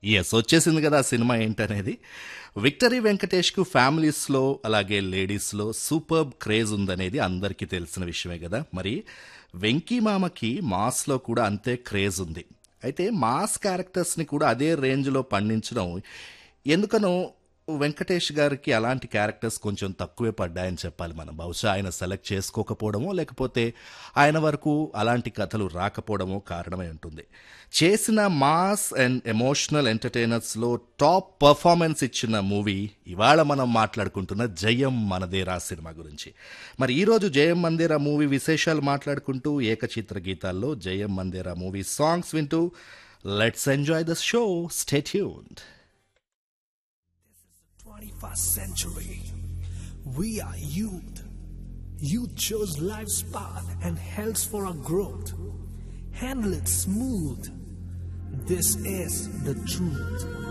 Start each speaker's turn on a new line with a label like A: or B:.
A: Yes వచ్చేసింది కదా ఆ సినిమా ఏంటనేది విక్టరీ వెంకటేష్కు ఫ్యామిలీస్లో అలాగే లేడీస్లో సూపర్బ్ క్రేజ్ ఉందనేది అందరికీ తెలిసిన విషయమే కదా మరి వెంకీ మామకి మాస్లో కూడా అంతే క్రేజ్ ఉంది అయితే మాస్ క్యారెక్టర్స్ని కూడా అదే రేంజ్లో పండించడం ఎందుకనో వెంకటేష్ గారికి అలాంటి క్యారెక్టర్స్ కొంచెం తక్కువే పడ్డాయని చెప్పాలి మనం బహుశా ఆయన సెలెక్ట్ చేసుకోకపోవడమో లేకపోతే ఆయన వరకు అలాంటి కథలు రాకపోవడమో కారణమై ఉంటుంది చేసిన మాస్ అండ్ ఎమోషనల్ ఎంటర్టైనర్స్లో టాప్ పర్ఫార్మెన్స్ ఇచ్చిన మూవీ ఇవాళ మనం మాట్లాడుకుంటున్న జయం మనదేరా సినిమా గురించి మరి ఈరోజు జయం మందేరా మూవీ విశేషాలు మాట్లాడుకుంటూ ఏకచిత్ర గీతాల్లో జయం మందేరా మూవీ సాంగ్స్ వింటూ let's enjoy the show stay tuned
B: 21st century. We are youth. Youth chose life's path and helps for our growth. Handle it smooth. This is the truth.